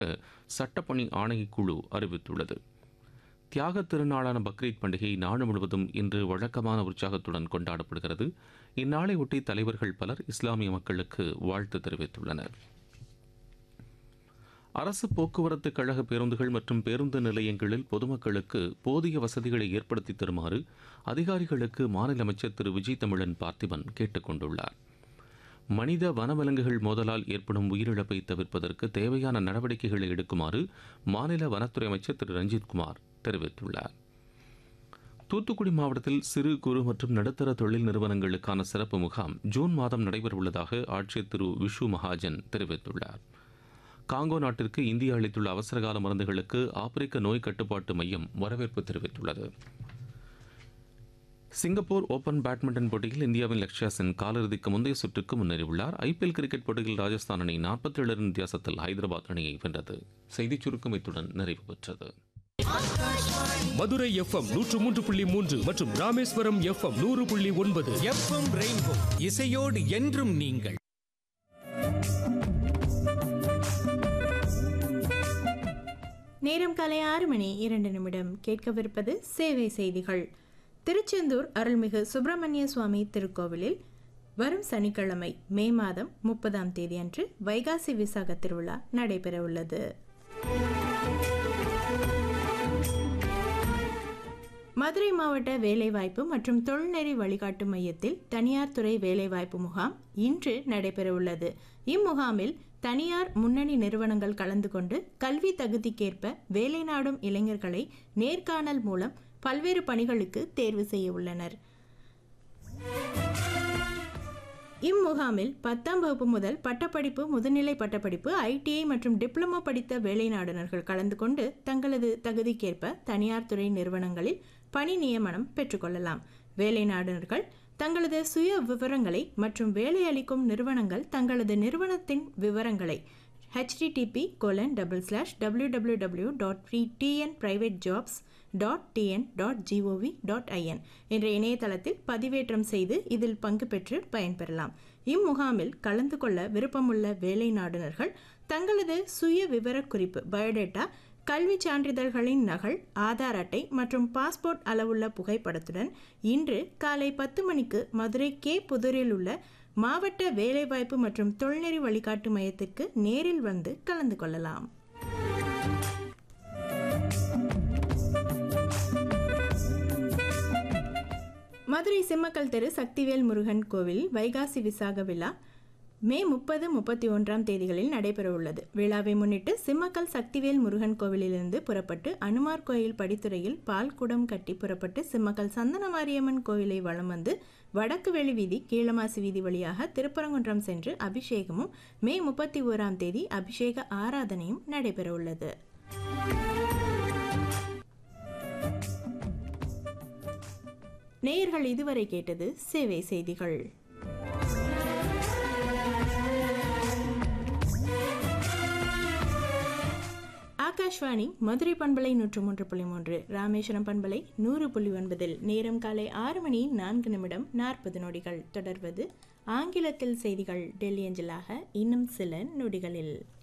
சட்டப்பணி ஆணையக்குழு அறிவித்துள்ளது தியாக திருநாளான பக்ரீத் பண்டிகை நாடு முழுவதும் இன்று வழக்கமான உற்சாகத்துடன் கொண்டாடப்படுகிறது இந்நாளை ஒட்டி தலைவர்கள் பலர் இஸ்லாமிய மக்களுக்கு வாழ்த்து தெரிவித்துள்ளனர் அரசு போக்குவரத்து கழக பேருந்துகள் மற்றும் பேருந்து நிலையங்களில் பொதுமக்களுக்கு போதிய வசதிகளை ஏற்படுத்தி தருமாறு அதிகாரிகளுக்கு மாநில அமைச்சர் திரு விஜய் தமிழன் பார்த்திபன் கேட்டுக் கொண்டுள்ளார் மனித வனவிலங்குகள் மோதலால் ஏற்படும் உயிரிழப்பை தவிர்ப்பதற்கு தேவையான நடவடிக்கைகளை எடுக்குமாறு மாநில வனத்துறை அமைச்சர் திரு ரஞ்சித்குமார் தெரிவித்துள்ளார் தூத்துக்குடி மாவட்டத்தில் சிறு குறு மற்றும் நடுத்தர தொழில் நிறுவனங்களுக்கான சிறப்பு முகாம் ஜூன் மாதம் நடைபெறவுள்ளதாக ஆட்சியர் திரு விஷு மகாஜன் தெரிவித்துள்ளார் காங்கோ நாட்டிற்கு இந்தியா அளித்துள்ள அவசரகால மருந்துகளுக்கு ஆப்பிரிக்க நோய் கட்டுப்பாட்டு மையம் வரவேற்பு தெரிவித்துள்ளது சிங்கப்பூர் ஓபன் பேட்மிண்டன் போட்டியில் இந்தியாவின் லக்ஷ்யா சென் காலிறுதிக்கு முந்தைய சுற்றுக்கு முன்னேறியுள்ளார் ஐபிஎல் கிரிக்கெட் போட்டியில் ராஜஸ்தான் அணி நாற்பத்தி ஏழு ரன் வித்தியாசத்தில் ஹைதராபாத் அணியை வென்றது செய்திச் சுருக்கம் இத்துடன் நிறைவு பெற்றது மதுரை எஃப்எம் நூற்று மூன்று புள்ளி மூன்று மற்றும் ராமேஸ்வரம் எஃப்எம் நூறு புள்ளி ஒன்பது எஃப்எம் ரெயின்போ இசையோடு என்றும் நீங்கள் நேரம் காலை ஆறு மணி இரண்டு நிமிடம் கேட்கவிருப்பது சேவை செய்திகள் திருச்செந்தூர் அருள்மிகு சுப்பிரமணிய சுவாமி திருக்கோவிலில் வரும் சனிக்கிழமை மே மாதம் முப்பதாம் தேதி அன்று வைகாசி விசாக திருவிழா நடைபெறவுள்ளது மதுரை மாவட்ட வேலைவாய்ப்பு மற்றும் தொழில்நெறி வழிகாட்டு மையத்தில் தனியார் துறை வேலைவாய்ப்பு முகாம் இன்று நடைபெறவுள்ளது இம்முகாமில் தனியார் முன்னணி நிறுவனங்கள் கலந்து கொண்டு கல்வி தகுதிக்கேற்ப வேலை நாடும் இளைஞர்களை நேர்காணல் மூலம் பல்வேறு பணிகளுக்கு தேர்வு செய்ய உள்ளனர் இம்முகாமில் பத்தாம் வகுப்பு முதல் பட்டப்படிப்பு முதுநிலை பட்டப்படிப்பு ஐடிஐ மற்றும் டிப்ளமோ படித்த வேலை நாடுனர்கள் கலந்து கொண்டு தங்களது தகுதிக்கேற்ப தனியார் துறை நிறுவனங்களில் பணி நியமனம் பெற்றுக்கொள்ளலாம் வேலை நாடுனர்கள் தங்களது சுய விவரங்களை மற்றும் வேலை அளிக்கும் நிறுவனங்கள் தங்களது நிறுவனத்தின் விவரங்களை HTTP colon double slash W W W dot free TN private jobs dot TN dot GOV dot IN என்ற இணையதளத்தில் பதிவேற்றம் செய்து இதில் பங்கு பெற்று பயன்பெறலாம் இம்முகாமில் கலந்து கொள்ள விருப்பமுள்ள வேலை நாடுனர்கள் தங்களது சுய விவரக்குறிப்பு பயோடேட்டா கல்வி சான்றிதழ்களின் நகல் ஆதார் அட்டை மற்றும் பாஸ்போர்ட் அளவுள்ள புகைப்படத்துடன் இன்று காலை பத்து மணிக்கு மதுரை கே புதூரில் உள்ள மாவட்ட வேலைவாய்ப்பு மற்றும் தொழில்நெறி வழிகாட்டு மையத்திற்கு நேரில் வந்து கலந்து கொள்ளலாம் மதுரை சிம்மக்கல் தெரு சக்திவேல் முருகன் கோவில் வைகாசி விசாக விழா மே முப்பது முப்பத்தி ஒன்றாம் தேதிகளில் நடைபெறவுள்ளது விழாவை முன்னிட்டு சிம்மக்கல் சக்திவேல் முருகன் கோவிலிலிருந்து புறப்பட்டு அனுமார் கோயில் படித்துறையில் பால் குடம் கட்டி புறப்பட்டு சிம்மக்கல் சந்தனமாரியம்மன் கோவிலை வலம் வந்து வடக்கு வெளி வீதி கீழமாசி வீதி வழியாக திருப்பரங்குன்றம் சென்று அபிஷேகமும் மே முப்பத்தி ஓராம் தேதி அபிஷேக ஆராதனையும் நடைபெறவுள்ளது நேயர்கள் இதுவரை கேட்டது சேவை செய்திகள் ஆகாஷ்வாணி மதுரை பண்பலை நூற்று மூன்று புள்ளி மூன்று ராமேஸ்வரம் பண்பலை நூறு புள்ளி ஒன்பதில் நேரம் காலை ஆறு மணி நான்கு நிமிடம் நாற்பது நொடிகள் தொடர்வது ஆங்கிலத்தில் செய்திகள் டெல்லி அஞ்சலாக இன்னும் சில நொடிகளில்